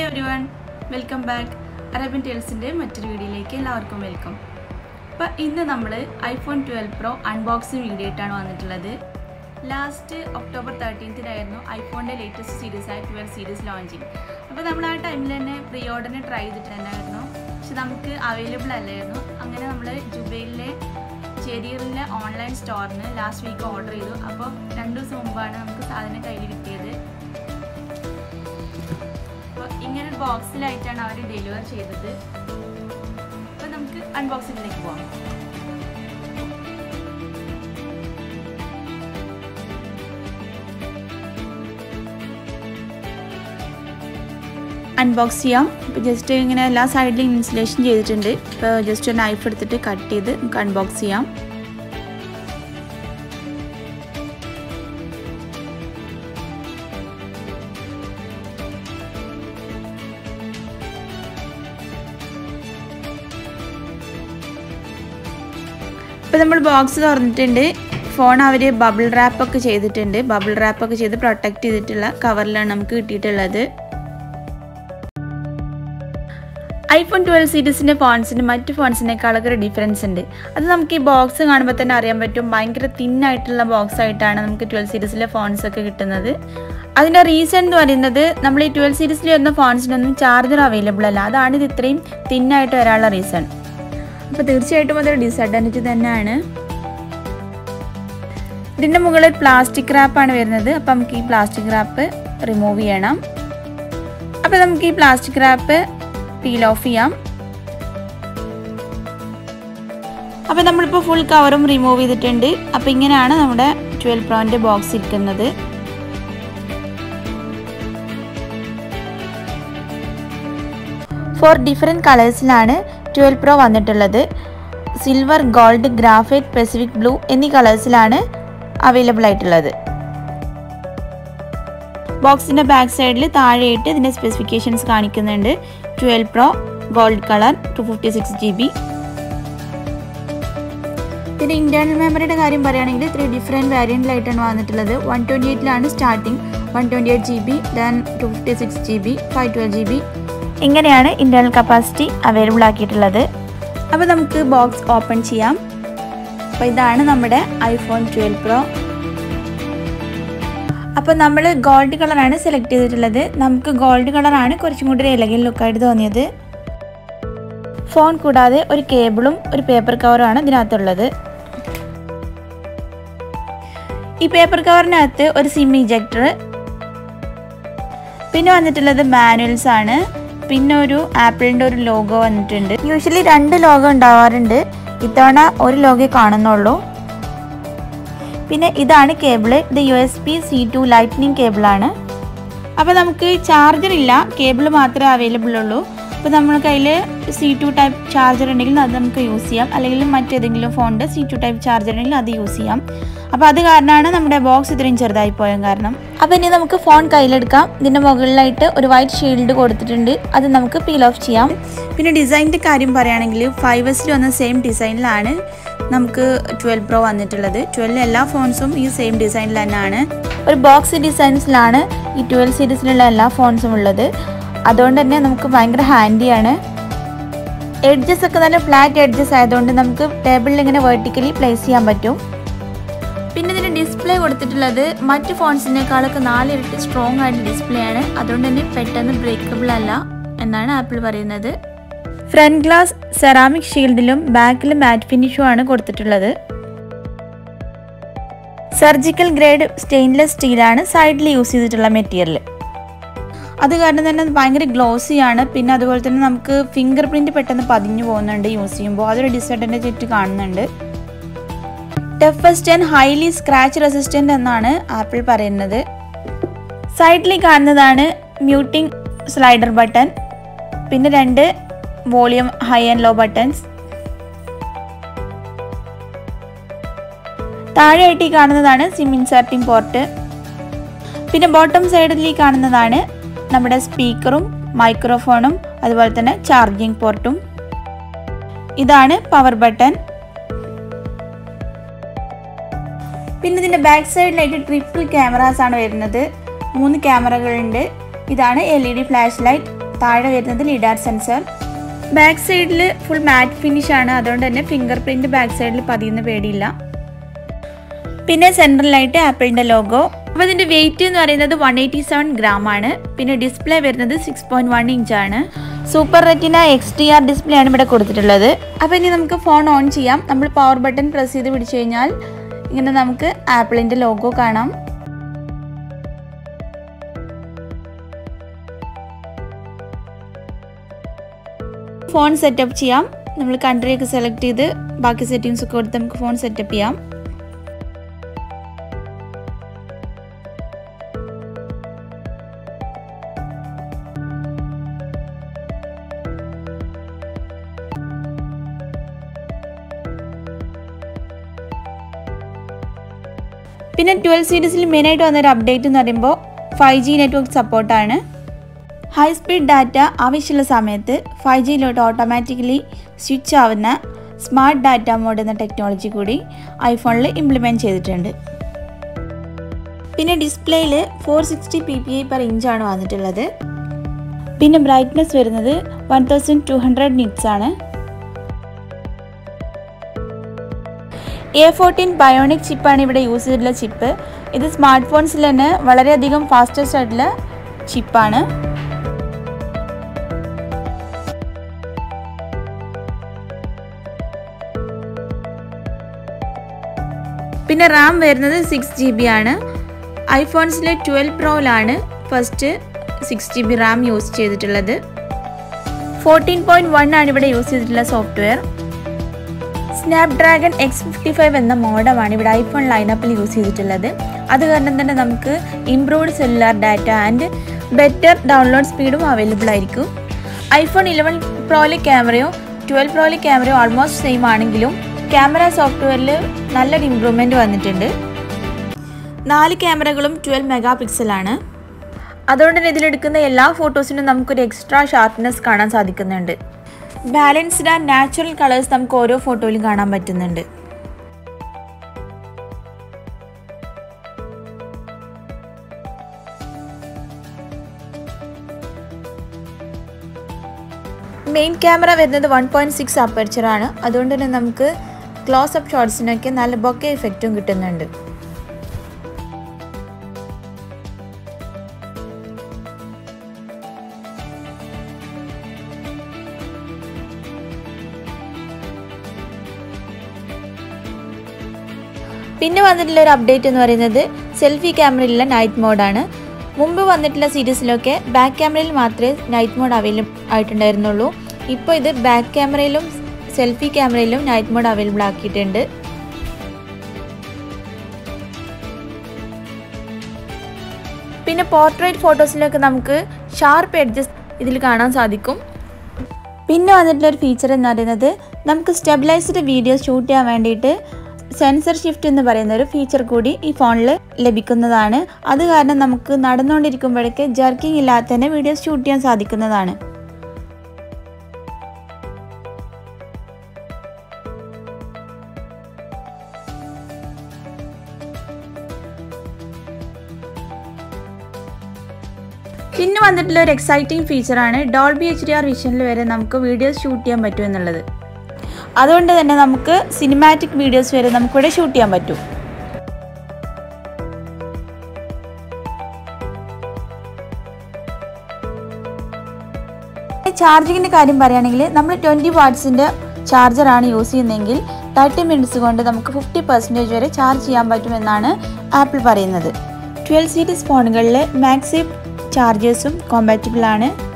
every everyone welcome back അറബിൻ ടേൽസിൻ്റെ മറ്റൊരു വീഡിയോയിലേക്ക് എല്ലാവർക്കും വെൽക്കം അപ്പോൾ ഇന്ന് നമ്മൾ iPhone twelve pro unboxing video ആയിട്ടാണ് വന്നിട്ടുള്ളത് ലാസ്റ്റ് ഒക്ടോബർ തേർട്ടീൻത്തിനായിരുന്നു ഐഫോണിൻ്റെ ലേറ്റസ്റ്റ് സീരീസ് ആയ ട്വൽവ് സീരീസ് ലോഞ്ചിങ് അപ്പോൾ നമ്മൾ ആ ടൈമിൽ തന്നെ പ്രീ ഓർഡറിന് ട്രൈ ചെയ്തിട്ടുണ്ടായിരുന്നു പക്ഷെ നമുക്ക് അവൈലബിൾ അല്ലായിരുന്നു അങ്ങനെ നമ്മൾ ജുബൈലിലെ ചെരിയറിലെ ഓൺലൈൻ സ്റ്റോറിന് ലാസ്റ്റ് വീക്ക് ഓർഡർ ചെയ്തു അപ്പോൾ രണ്ട് ദിവസം മുമ്പാണ് നമുക്ക് സാധനം കയ്യിൽ കിട്ടിയത് അപ്പോൾ ഇങ്ങനെ ഒരു ബോക്സിലായിട്ടാണ് അവർ ഡെലിവർ ചെയ്തത് അപ്പോൾ നമുക്ക് അൺബോക്സിങ്ങിലേക്ക് പോകാം അൺബോക്സ് ചെയ്യാം ഇപ്പോൾ ജസ്റ്റ് ഇങ്ങനെ എല്ലാ സൈഡിലും ഇൻസ്റ്റലേഷൻ ചെയ്തിട്ടുണ്ട് ഇപ്പോൾ ജസ്റ്റ് ഒരു നൈഫ് എടുത്തിട്ട് കട്ട് ചെയ്ത് നമുക്ക് അൺബോക്സ് ചെയ്യാം ഇപ്പോൾ നമ്മൾ ബോക്സ് തുറന്നിട്ടുണ്ട് ഫോൺ അവർ ബബിൾ റാപ്പൊക്കെ ചെയ്തിട്ടുണ്ട് ബബിൾ റാപ്പൊക്കെ ചെയ്ത് പ്രൊട്ടക്റ്റ് ചെയ്തിട്ടുള്ള കവറിലാണ് നമുക്ക് കിട്ടിയിട്ടുള്ളത് ഐഫോൺ ട്വൽവ് സീരീസിൻ്റെ ഫോൺസിന് മറ്റ് ഫോൺസിനേക്കാളൊക്കെ ഡിഫറൻസ് ഉണ്ട് അത് നമുക്ക് ഈ ബോക്സ് കാണുമ്പോൾ തന്നെ അറിയാൻ പറ്റും ഭയങ്കര തിന്നായിട്ടുള്ള ബോക്സ് ആയിട്ടാണ് നമുക്ക് ട്വൽവ് സീരീസിലെ ഫോൺസ് ഒക്കെ കിട്ടുന്നത് അതിൻ്റെ റീസൺ എന്ന് പറയുന്നത് നമ്മൾ ഈ ട്വൽവ് സീരീസിൽ വരുന്ന ഫോൺസിനൊന്നും ചാർജർ അവൈലബിൾ അല്ല അതാണ് ഇത് ഇത്രയും തിന്നായിട്ട് വരാനുള്ള റീസൺ അപ്പോൾ തീർച്ചയായിട്ടും അതൊരു ഡിസഡ്വാൻറ്റേജ് തന്നെയാണ് ഇതിൻ്റെ മുകളിൽ പ്ലാസ്റ്റിക് റാപ്പാണ് വരുന്നത് അപ്പോൾ നമുക്ക് ഈ പ്ലാസ്റ്റിക് റാപ്പ് റിമൂവ് ചെയ്യണം അപ്പോൾ നമുക്ക് ഈ പ്ലാസ്റ്റിക് റാപ്പ് പീൽ ഓഫ് ചെയ്യാം അപ്പോൾ നമ്മളിപ്പോൾ ഫുൾ കവറും റിമൂവ് ചെയ്തിട്ടുണ്ട് അപ്പോൾ ഇങ്ങനെയാണ് നമ്മുടെ ട്വൽവ് പ്രോൻ്റെ ബോക്സ് ഇരിക്കുന്നത് ഫോർ ഡിഫറെൻറ്റ് കളേഴ്സിലാണ് ട്വൽവ് പ്രോ വന്നിട്ടുള്ളത് silver gold graphite pacific blue എന്നീ കളേഴ്സിലാണ് അവൈലബിൾ ആയിട്ടുള്ളത് ബോക്സിൻ്റെ ബാക്ക് സൈഡിൽ താഴെയിട്ട് ഇതിൻ്റെ സ്പെസിഫിക്കേഷൻസ് കാണിക്കുന്നുണ്ട് twelve pro gold colour two fifty six G B പിന്നെ ഇൻറ്റേർണൽ മെമ്മറിയുടെ കാര്യം പറയുകയാണെങ്കിൽ ത്രീ ഡിഫറെൻറ്റ് വേരിയൻറ്റിലായിട്ടാണ് വന്നിട്ടുള്ളത് വൺ ട്വൻറ്റി എയ്റ്റിലാണ് starting one twenty eight G B then two fifty six G B five twelve G B ഇങ്ങനെയാണ് internal capacity available ആക്കിയിട്ടുള്ളത് അപ്പോൾ നമുക്ക് ബോക്സ് ഓപ്പൺ ചെയ്യാം അപ്പോൾ ഇതാണ് നമ്മുടെ ഐഫോൺ ട്വൽവ് പ്രോ അപ്പോൾ നമ്മൾ ഗോൾഡ് കളറാണ് സെലക്ട് ചെയ്തിട്ടുള്ളത് നമുക്ക് ഗോൾഡ് കളറാണ് കുറച്ചും കൂടി ഒരു എലഗൻ ലുക്കായിട്ട് തോന്നിയത് ഫോൺ കൂടാതെ ഒരു കേബിളും ഒരു പേപ്പർ കവറുമാണ് ഇതിനകത്തുള്ളത് ഈ പേപ്പർ കവറിനകത്ത് ഒരു സിം ഇജക്ടർ പിന്നെ വന്നിട്ടുള്ളത് മാനുവൽസ് ആണ് പിന്നെ ഒരു ആപ്പിളിൻ്റെ ഒരു ലോഗോ വന്നിട്ടുണ്ട് യൂഷ്വലി രണ്ട് ലോഗോ ഉണ്ടാവാറുണ്ട് ഇത്തവണ ഒരു ലോഗോ കാണുന്നുള്ളൂ പിന്നെ ഇതാണ് കേബിള് ഇത് U S B C to lightning കേബിളാണ് അപ്പോൾ നമുക്ക് ചാർജർ ഇല്ല കേബിൾ മാത്രമേ അവൈലബിൾ ഉള്ളൂ അപ്പോൾ നമ്മൾ കയ്യിൽ സി ടു ടൈപ്പ് ചാർജർ ഉണ്ടെങ്കിൽ അത് നമുക്ക് യൂസ് ചെയ്യാം അല്ലെങ്കിൽ മറ്റേതെങ്കിലും ഫോണിൻ്റെ സി ടു ടൈപ്പ് ചാർജർ ഉണ്ടെങ്കിൽ അത് യൂസ് ചെയ്യാം അപ്പോൾ അത് കാരണമാണ് നമ്മുടെ ബോക്സ് ഇത്രയും ചെറുതായി പോയ കാരണം അപ്പോൾ ഇനി നമുക്ക് ഫോൺ കയ്യിലെടുക്കാം ഇതിൻ്റെ മുകളിലായിട്ട് ഒരു വൈറ്റ് ഷീൽഡ് കൊടുത്തിട്ടുണ്ട് അത് നമുക്ക് പീൽ ഓഫ് ചെയ്യാം പിന്നെ ഡിസൈനിൻ്റെ കാര്യം പറയുകയാണെങ്കിൽ ഫൈവ് എസിൽ വന്ന സെയിം ഡിസൈനിലാണ് നമുക്ക് ട്വൽവ് പ്രോ വന്നിട്ടുള്ളത് ട്വൽവ് എല്ലാ ഫോൺസും ഈ സെയിം ഡിസൈനിൽ തന്നെയാണ് ഒരു ബോക്സ് ഡിസൈൻസിലാണ് ഈ ട്വൽവ് സീരീസിലുള്ള എല്ലാ ഫോൺസും ഉള്ളത് അതുകൊണ്ട് തന്നെ നമുക്ക് ഭയങ്കര ഹാൻഡിയാണ് എഡ്ജസ് ഒക്കെ നല്ല ഫ്ലാറ്റ് എഡ്ജസ് ആയതുകൊണ്ട് നമുക്ക് ടേബിളിൽ ഇങ്ങനെ വെർട്ടിക്കലി പ്ലേസ് ചെയ്യാൻ പറ്റും പിന്നെ ഇതിന് ഡിസ്പ്ലേ കൊടുത്തിട്ടുള്ളത് മറ്റ് ഫോൺസിനേക്കാളൊക്കെ നാലിരട്ടി സ്ട്രോങ് ആയിട്ട് ഡിസ്പ്ലേ ആണ് അതുകൊണ്ട് തന്നെ പെട്ടെന്ന് ബ്രേക്കബിൾ അല്ല എന്നാണ് ആപ്പിൾ പറയുന്നത് ഫ്രണ്ട് ഗ്ലാസ് സെറാമിക് ഷീൽഡിലും ബാക്കിൽ മാറ്റ് ഫിനിഷും ആണ് കൊടുത്തിട്ടുള്ളത് സർജിക്കൽ ഗ്രേഡ് സ്റ്റെയിൻലെസ് സ്റ്റീലാണ് സൈഡിൽ യൂസ് ചെയ്തിട്ടുള്ള മെറ്റീരിയൽ അത് കാരണം തന്നെ ഭയങ്കര ഗ്ലോസി ആണ് പിന്നെ അതുപോലെ തന്നെ നമുക്ക് ഫിംഗർ പ്രിന്റ് പെട്ടെന്ന് പതിഞ്ഞു പോകുന്നുണ്ട് യൂസ് ചെയ്യുമ്പോൾ അതൊരു ഡിസഡ്വാൻറ്റേജ് ആയിട്ട് കാണുന്നുണ്ട് toughest and highly scratch resistant എന്നാണ് ആപ്പിൾ പറയുന്നത് സൈഡിൽ കാണുന്നതാണ് മ്യൂട്ടിംഗ് സ്ലൈഡർ ബട്ടൺ പിന്നെ രണ്ട് volume high and low buttons താഴെയായിട്ട് ഈ കാണുന്നതാണ് സിം ഇൻസർട്ടിംഗ് പോർട്ട് പിന്നെ ബോട്ടം സൈഡിൽ ഈ കാണുന്നതാണ് നമ്മുടെ സ്പീക്കറും മൈക്രോഫോണും അതുപോലെ തന്നെ ചാർജിങ് പോർട്ടും ഇതാണ് പവർ ബട്ടൺ പിന്നെ ഇതിൻ്റെ ബാക്ക് സൈഡിലായിട്ട് ട്രിപ്പിൾ ക്യാമറാസ് ആണ് വരുന്നത് മൂന്ന് ക്യാമറകളുണ്ട് ഇതാണ് L E D flash light താഴെ വരുന്നത് ലിഡാർ സെൻസർ ബാക്ക് സൈഡിൽ ഫുൾ മാറ്റ് ഫിനിഷ് ആണ് അതുകൊണ്ട് തന്നെ ഫിംഗർ പ്രിൻറ്റ് ബാക്ക് സൈഡിൽ പതിയുന്ന പേടിയില്ല പിന്നെ സെൻട്രലായിട്ട് ആപ്പിളിൻ്റെ ലോഗോ അപ്പോൾ ഇതിൻ്റെ വെയിറ്റ് എന്ന് പറയുന്നത് വൺ എയ്റ്റി സെവൻ ഗ്രാം ആണ് പിന്നെ ഡിസ്പ്ലേ വരുന്നത് സിക്സ് പോയിൻറ്റ് വൺ ഇഞ്ച് ആണ് super retina X D R display ആണ് ഇവിടെ കൊടുത്തിട്ടുള്ളത് അപ്പോൾ ഇനി നമുക്ക് ഫോൺ ഓൺ ചെയ്യാം നമ്മൾ പവർ ബട്ടൺ പ്രസ് ചെയ്ത് പിടിച്ചു കഴിഞ്ഞാൽ ഇങ്ങനെ നമുക്ക് ആപ്പിളിൻ്റെ ലോഗോ കാണാം ഫോൺ സെറ്റപ്പ് ചെയ്യാം നമ്മൾ കൺട്രിയൊക്കെ സെലക്ട് ചെയ്ത് ബാക്കി സെറ്റിങ്സ് ഒക്കെ കൊടുത്ത് നമുക്ക് ഫോൺ സെറ്റപ്പ് ചെയ്യാം പിന്നെ ട്വൽവ് സീരീസിൽ മെയിനായിട്ട് വന്നൊരു അപ്ഡേറ്റ് എന്ന് പറയുമ്പോൾ ഫൈവ് ജി നെറ്റ്വർക്ക് സപ്പോർട്ടാണ് ഹൈ സ്പീഡ് ഡാറ്റ ആവശ്യമുള്ള സമയത്ത് ഫൈവ് ജിയിലോട്ട് ഓട്ടോമാറ്റിക്കലി സ്വിച്ച് ആവുന്ന സ്മാർട്ട് ഡാറ്റ മോഡ് എന്ന ടെക്നോളജി കൂടി ഐഫോണിൽ ഇംപ്ലിമെൻറ്റ് ചെയ്തിട്ടുണ്ട് പിന്നെ ഡിസ്പ്ലേയിൽ four sixty P P I per ഇഞ്ചാണ് വന്നിട്ടുള്ളത് പിന്നെ ബ്രൈറ്റ്നസ് വരുന്നത് one thousand two hundred nits ആണ് എ ഫോർട്ടീൻ ബയോണിക് ചിപ്പാണ് ഇവിടെ യൂസ് ചെയ്തിട്ടുള്ള ചിപ്പ് ഇത് സ്മാർട്ട് ഫോൺസിൽ തന്നെ വളരെയധികം ഫാസ്റ്റസ്റ്റ് ആയിട്ടുള്ള ചിപ്പാണ് പിന്നെ റാം വരുന്നത് സിക്സ് ജി ബി ആണ് ഐഫോൺസിലെ ട്വൽവ് പ്രോയിലാണ് first six G B RAM use ചെയ്തിട്ടുള്ളത് ഫോർട്ടീൻ പോയിൻറ്റ് വൺ ആണ് ഇവിടെ യൂസ് ചെയ്തിട്ടുള്ള software Snapdragon X fifty five എന്ന മോഡമാണ് ഇവിടെ ഐഫോൺ ലൈനപ്പിൽ യൂസ് ചെയ്തിട്ടുള്ളത് അത് കാരണം തന്നെ നമുക്ക് improved cellular data and better download സ്പീഡും അവൈലബിൾ ആയിരിക്കും ഐഫോൺ ഇലവൻ പ്രോയിലെ ക്യാമറയോ ട്വൽവ് പ്രോയിലെ ക്യാമറയോ ഓൾമോസ്റ്റ് സെയിം ആണെങ്കിലും ക്യാമറ സോഫ്റ്റ്വെയറിൽ നല്ലൊരു ഇമ്പ്രൂവ്മെൻറ്റ് വന്നിട്ടുണ്ട് നാല് ക്യാമറകളും ട്വൽവ് മെഗാ പിക്സലാണ് അതുകൊണ്ട് തന്നെ ഇതിലെടുക്കുന്ന എല്ലാ ഫോട്ടോസിനും നമുക്കൊരു എക്സ്ട്രാ ഷാർപ്നെസ് കാണാൻ സാധിക്കുന്നുണ്ട് ബാലൻസ്ഡ് ആൻഡ് നാച്ചുറൽ കളേഴ്സ് നമുക്ക് ഓരോ ഫോട്ടോയിലും കാണാൻ പറ്റുന്നുണ്ട് മെയിൻ ക്യാമറ വരുന്നത് വൺ പോയിൻറ്റ് സിക്സ് അപ്പർച്ചറാണ് അതുകൊണ്ട് തന്നെ നമുക്ക് ക്ലോസ് അപ്പ് ഷോട്ട്സിനൊക്കെ നല്ല ബൊക്കെ എഫക്റ്റും കിട്ടുന്നുണ്ട് പിന്നെ വന്നിട്ടുള്ള ഒരു അപ്ഡേറ്റ് എന്ന് പറയുന്നത് സെൽഫി ക്യാമറയിലുള്ള നൈറ്റ് മോഡാണ് മുമ്പ് വന്നിട്ടുള്ള സീരീസിലൊക്കെ ബാക്ക് ക്യാമറയിൽ മാത്രമേ നൈറ്റ് മോഡ് അവൈലബിൾ ആയിട്ടുണ്ടായിരുന്നുള്ളൂ ഇപ്പോൾ ഇത് ബാക്ക് ക്യാമറയിലും സെൽഫി ക്യാമറയിലും നൈറ്റ് മോഡ് അവൈലബിൾ ആക്കിയിട്ടുണ്ട് പിന്നെ പോർട്രേറ്റ് ഫോട്ടോസിലൊക്കെ നമുക്ക് ഷാർപ്പ് എഡ്ജസ് ഇതിൽ കാണാൻ സാധിക്കും പിന്നെ വന്നിട്ടുള്ള ഒരു ഫീച്ചർ എന്ന് പറയുന്നത് നമുക്ക് സ്റ്റെബിലൈസ്ഡ് വീഡിയോ ഷൂട്ട് ചെയ്യാൻ വേണ്ടിയിട്ട് സെൻസർ ഷിഫ്റ്റ് എന്ന് പറയുന്ന ഒരു ഫീച്ചർ കൂടി ഈ ഫോണിൽ ലഭിക്കുന്നതാണ് അത് കാരണം നമുക്ക് നടന്നുകൊണ്ടിരിക്കുമ്പോഴേക്ക് ജർക്കിംഗ് ഇല്ലാതെ തന്നെ വീഡിയോസ് ഷൂട്ട് ചെയ്യാൻ സാധിക്കുന്നതാണ് പിന്നെ വന്നിട്ടുള്ള ഒരു എക്സൈറ്റിംഗ് ഫീച്ചറാണ് ഡോൾബി എച്ച് ഡി ആർ വിഷനിൽ വരെ നമുക്ക് വീഡിയോസ് ഷൂട്ട് ചെയ്യാൻ പറ്റും എന്നുള്ളത് അതുകൊണ്ട് തന്നെ നമുക്ക് സിനിമാറ്റിക് വീഡിയോസ് വരെ നമുക്കിവിടെ ഷൂട്ട് ചെയ്യാൻ പറ്റും ചാർജിങ്ങിൻ്റെ കാര്യം പറയുകയാണെങ്കിൽ നമ്മൾ ട്വൻറ്റി വാട്ട്സിൻ്റെ ചാർജറാണ് യൂസ് ചെയ്യുന്നതെങ്കിൽ തേർട്ടി മിനിറ്റ്സ് കൊണ്ട് നമുക്ക് ഫിഫ്റ്റി പെർസെൻറ്റേജ് വരെ ചാർജ് ചെയ്യാൻ പറ്റുമെന്നാണ് ആപ്പിൾ പറയുന്നത് ട്വൽവ് സീരീസ് ഫോണുകളിൽ മാക്സിം ചാർജേഴ്സും കോമ്പാറ്റബിൾ ആണ്